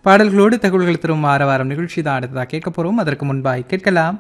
பாடல்களோடு தகவல்கள் தரும் வார வாரம் நிகழ்ச்சி தான் அடுத்ததாக கேட்க போறோம் அதற்கு முன்பாய் கேட்கலாம்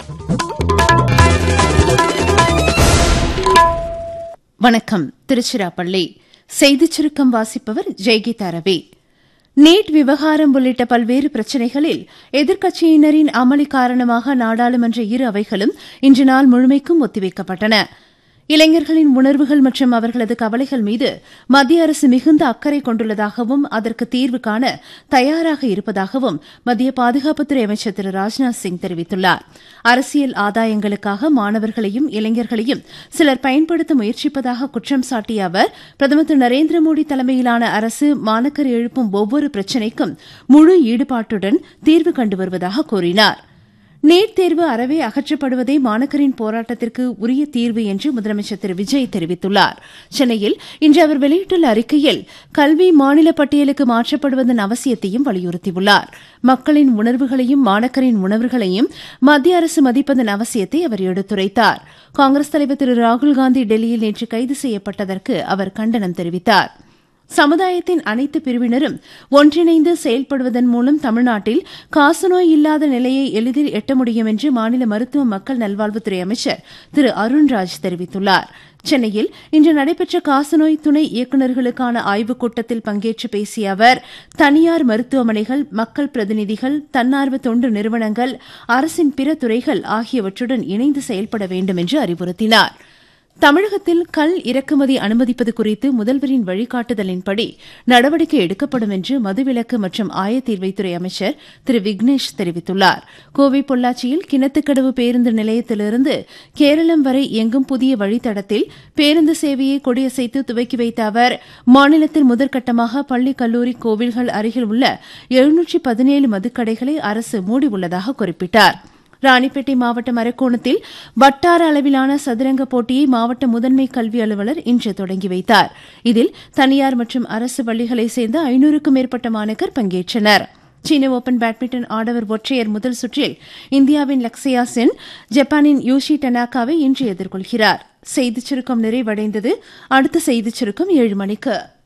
வணக்கம் திருச்சிராப்பள்ளி செய்திச் சுருக்கம் வாசிப்பவர் ஜெய்கீதா ரவி நீட் விவகாரம் உள்ளிட்ட பல்வேறு பிரச்சினைகளில் எதிர்க்கட்சியினரின் அமளி காரணமாக நாடாளுமன்ற இரு அவைகளும் இன்று நாள் முழுமைக்கும் ஒத்திவைக்கப்பட்டன இளைஞர்களின் உணர்வுகள் மற்றும் அவர்களது கவலைகள் மீது மத்திய அரசு மிகுந்த அக்கறை கொண்டுள்ளதாகவும் அதற்கு தீர்வு காண தயாராக இருப்பதாகவும் மத்திய பாதுகாப்புத்துறை அமைச்சர் திரு ராஜ்நாத் சிங் தெரிவித்துள்ளார் அரசியல் ஆதாயங்களுக்காக மாணவர்களையும் இளைஞர்களையும் சிலர் பயன்படுத்த முயற்சிப்பதாக குற்றம் சாட்டிய அவர் பிரதமர் திரு நரேந்திர மோடி தலைமையிலான அரசு மாணக்கர் எழுப்பும் ஒவ்வொரு பிரச்சினைக்கும் முழு ஈடுபாட்டுடன் தீர்வு கண்டு வருவதாக கூறினார் நீட் தேர்வு அறவே அகற்றப்படுவதே மாணக்கரின் போராட்டத்திற்கு உரிய தீர்வு என்று முதலமைச்சர் திரு விஜய் தெரிவித்துள்ளார் சென்னையில் இன்று அவர் வெளியிட்டுள்ள அறிக்கையில் கல்வி மாநில பட்டியலுக்கு மாற்றப்படுவதன் அவசியத்தையும் வலியுறுத்தியுள்ளார் மக்களின் உணர்வுகளையும் மாணக்கரின் உணர்வுகளையும் மத்திய அரசு மதிப்பதன் அவசியத்தை அவர் எடுத்துரைத்தார் காங்கிரஸ் தலைவர் திரு ராகுல்காந்தி டெல்லியில் நேற்று கைது செய்யப்பட்டதற்கு அவர் கண்டனம் தெரிவித்தாா் சமுதாயத்தின் அனைத்து பிரிவினரும் ஒன்றிணைந்து செயல்படுவதன் மூலம் தமிழ்நாட்டில் காசநோய் இல்லாத நிலையை எளிதில் எட்ட முடியும் என்று மாநில மருத்துவ மக்கள் நல்வாழ்வுத்துறை அமைச்சர் திரு அருண்ராஜ் தெரிவித்துள்ளார் சென்னையில் இன்று நடைபெற்ற காசநோய் துணை இயக்குநர்களுக்கான ஆய்வுக் கூட்டத்தில் பங்கேற்று பேசிய அவர் தனியார் மருத்துவமனைகள் மக்கள் பிரதிநிதிகள் தன்னார்வ தொண்டு நிறுவனங்கள் அரசின் பிற துறைகள் ஆகியவற்றுடன் இணைந்து செயல்பட வேண்டும் என்று அறிவுறுத்தினாா் தமிழகத்தில் கல் இறக்குமதி அனுமதிப்பது குறித்து முதல்வரின் வழிகாட்டுதலின்படி நடவடிக்கை எடுக்கப்படும் என்று மதுவிலக்கு மற்றும் ஆயத்தீர்வைத்துறை அமைச்சர் திரு விக்னேஷ் தெரிவித்துள்ளார் கோவை பொள்ளாச்சியில் கிணத்துக்கடவு பேருந்து நிலையத்திலிருந்து கேரளம் வரை இயங்கும் புதிய வழித்தடத்தில் பேருந்து சேவையை கொடியசைத்து துவக்கி வைத்த அவர் மாநிலத்தில் முதற்கட்டமாக பள்ளி கல்லூரி கோவில்கள் அருகில் உள்ள எழுநூற்றி பதினேழு மதுக்கடைகளை அரசு மூடியுள்ளதாக குறிப்பிட்டாா் ராணிப்பேட்டை மாவட்டம் அரக்கோணத்தில் வட்டார அளவிலான சதுரங்க போட்டியை மாவட்ட முதன்மை கல்வி அலுவலர் இன்று தொடங்கி வைத்தார் இதில் தனியார் மற்றும் அரசு பள்ளிகளைச் சேர்ந்த ஐநூறுக்கும் மேற்பட்ட மாணக்கர் பங்கேற்றனர் சீன ஓபன் பேட்மிண்டன் ஆடவர் ஒற்றையர் முதல் சுற்றில் இந்தியாவின் லக்ஸயா சென் ஜப்பானின் யூஷி டனாகாவை இன்று எதிர்கொள்கிறார் செய்திச் சுருக்கம் நிறைவடைந்தது அடுத்த செய்திச் சுருக்கம் ஏழு மணிக்கு